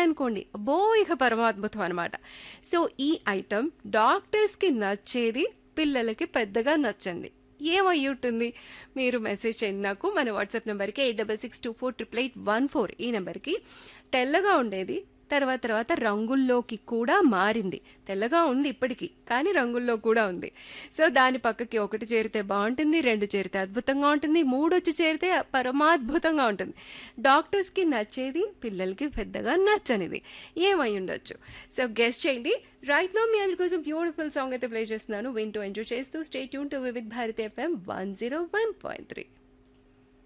ఉన్నాయనుకోండి అబ్బో ఇక పరమాద్భుతం అనమాట సో ఈ ఐటమ్ డాక్టర్స్కి నచ్చేది పిల్లలకి పెద్దగా నచ్చండి ఏమై ఉంటుంది మీరు మెసేజ్ చేయండి నాకు మన వాట్సాప్ నెంబర్కి eight double six two four triple eight one four ఈ నెంబర్కి తెల్లగా ఉండేది తర్వాత తర్వాత రంగుల్లోకి కూడా మారింది తెల్లగా ఉంది ఇప్పటికీ కానీ రంగుల్లో కూడా ఉంది సో దాని పక్కకి ఒకటి చేరితే బాగుంటుంది రెండు చేరితే అద్భుతంగా ఉంటుంది మూడు వచ్చి చేరితే పరమాద్భుతంగా ఉంటుంది డాక్టర్స్కి నచ్చేది పిల్లలకి పెద్దగా నచ్చనిది ఏమై ఉండొచ్చు సో గెస్ట్ చేయండి రైట్ నో మీ అందరి కోసం బ్యూటిఫుల్ సాంగ్ అయితే ప్లే చేస్తున్నాను వింటూ ఎంజాయ్ చేస్తూ stay tune to Vividh Bharati FM one zero one point three